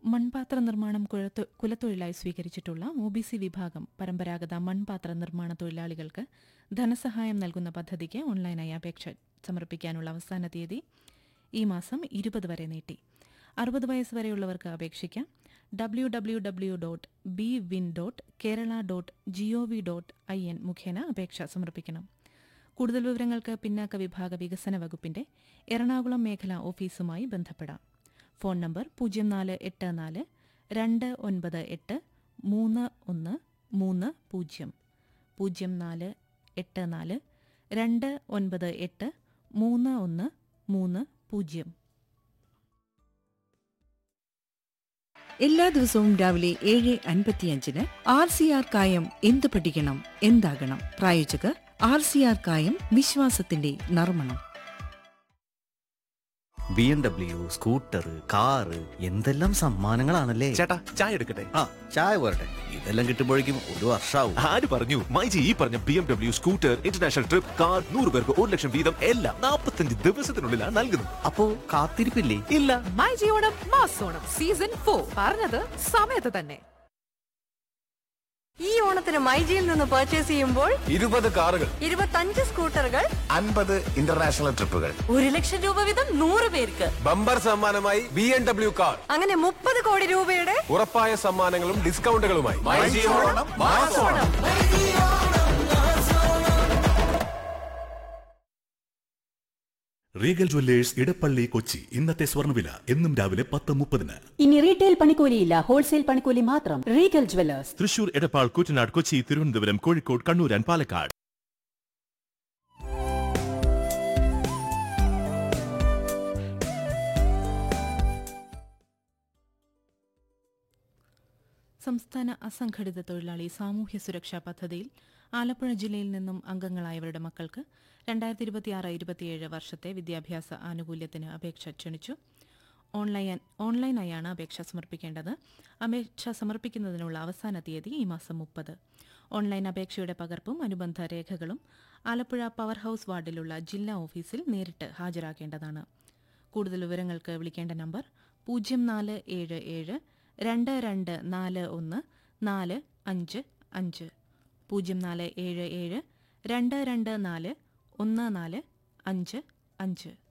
മൺപാത്ര നിർമ്മാണം കുഴത്തൊ- കുലത്തൊഴിലായി സ്വീകരിച്ചിട്ടുള്ള ഒ ബി സി വിഭാഗം പരമ്പരാഗത മൺപാത്ര നിർമ്മാണ തൊഴിലാളികൾക്ക് ധനസഹായം നൽകുന്ന പദ്ധതിക്ക് ഓൺലൈനായി അപേക്ഷ സമർപ്പിക്കാനുള്ള അവസാന തീയതി ഈ മാസം ഇരുപത് വരെ നീട്ടി അറുപത് വയസ്സ് വരെയുള്ളവർക്ക് അപേക്ഷിക്കാം W W W dot B win dot Kerala dot G O V dot I N മുഖേന അപേക്ഷ സമർപ്പിക്കണം കൂടുതൽ വിവരങ്ങൾക്ക് പിന്നാക്ക വിഭാഗ വികസന വകുപ്പിന്റെ എറണാകുളം മേഖല ഓഫീസുമായി ബന്ധപ്പെടാം ഫോൺ നമ്പർ പൂജ്യം നാല് എട്ട് നാല് രണ്ട് ഒൻപത് എട്ട് മൂന്ന് ഒന്ന് മൂന്ന് പൂജ്യം പൂജ്യം നാല് എട്ട് നാല് രണ്ട് ഒൻപത് എട്ട് മൂന്ന് ഒന്ന് മൂന്ന് പൂജ്യം എല്ലാ ദിവസവും രാവിലെ ഏഴ് അൻപത്തിയഞ്ചിന് ആർ സി ആർ കായം എന്ത് പഠിക്കണം എന്താകണം പ്രായോജകർ ആർ സി ആർ കായം വിശ്വാസത്തിന്റെ നർമ്മണം B M W scooter car എന്തെല്ലാം സമ്മാനങ്ങളാണല്ലേ ചേട്ടാ ചായ എടുക്കട്ടെ ആ ചായ പോരട്ടെ ഇതെല്ലാം കിട്ടുമ്പോഴേക്കും ഒരു വർഷാവും ആര് പറഞ്ഞു മൈജി ഈ പറഞ്ഞ B M W scooter international trip car നൂറ് പേർക്ക് ഒരു ലക്ഷം വീതം എല്ലാം നാൽപ്പത്തഞ്ച് ദിവസത്തിനുള്ളിലാണ് നൽകുന്നത് അപ്പോ കാത്തിരിപ്പില്ലേ ഇല്ല മൈ ജിയോണം മാസോണം സീസൺ ഫോർ പറഞ്ഞത് സമയത്ത് തന്നെ ഈ ഓണത്തിന് മൈജിയിൽ നിന്ന് പർച്ചേസ് ചെയ്യുമ്പോൾ ഇരുപത് കാറുകൾ ഇരുപത്തഞ്ച് സ്കൂട്ടറുകൾ അൻപത് ഇന്റർനാഷണൽ ട്രിപ്പുകൾ ഒരു ലക്ഷം രൂപ വീതം നൂറ് പേർക്ക് ബമ്പർ സമ്മാനമായി ബി എം ഡബ്ല്യു കാർ അങ്ങനെ മുപ്പത് കോടി രൂപയുടെ ഉറപ്പായ സമ്മാനങ്ങളും ഡിസ്കൗണ്ടുകളുമായി റീഗൽ ജ്വല്ലേഴ്സ് ഇടപ്പള്ളി കൊച്ചി ഇന്നത്തെ സ്വർണ്ണവില എന്നും രാവിലെ പത്ത് മുപ്പതിന് ഇനി റീറ്റെയിൽ പണിക്കൂലിയില്ല ഹോൾസെയിൽ പണിക്കൂലി മാത്രം Regal Jewellers Thrissur Edappal Kuttanad Kochi Thiruvananthapuram Kozhikode Kannur and Palakkad സംസ്ഥാന അസംഘടിത തൊഴിലാളി സാമൂഹ്യ സുരക്ഷാ പദ്ധതിയിൽ ആലപ്പുഴ ജില്ലയിൽ നിന്നും അംഗങ്ങളായവരുടെ മക്കൾക്ക് രണ്ടായിരത്തി ഇരുപത്തിയാറ് ഇരുപത്തിയേഴ് വർഷത്തെ വിദ്യാഭ്യാസ ആനുകൂല്യത്തിന് അപേക്ഷ ക്ഷണിച്ചു ഓൺലൈൻ ഓൺലൈനായാണ് അപേക്ഷ സമർപ്പിക്കേണ്ടത് അപേക്ഷ സമർപ്പിക്കുന്നതിനുള്ള അവസാന തീയതി ഈ മാസം മുപ്പത് ഓൺലൈൻ അപേക്ഷയുടെ പകർപ്പും അനുബന്ധ രേഖകളും ആലപ്പുഴ പവർ ഹൌസ് വാർഡിലുള്ള ജില്ലാ ഓഫീസിൽ നേരിട്ട് ഹാജരാക്കേണ്ടതാണ് കൂടുതൽ വിവരങ്ങൾക്ക് വിളിക്കേണ്ട നമ്പർ പൂജ്യം നാല് ഏഴ് ഏഴ് രണ്ട് രണ്ട് നാല് ഒന്ന് നാല് അഞ്ച് അഞ്ച് പൂജ്യം നാല് ഏഴ് ഏഴ് രണ്ട് രണ്ട് നാല് ഒന്ന് നാല് അഞ്ച് അഞ്ച്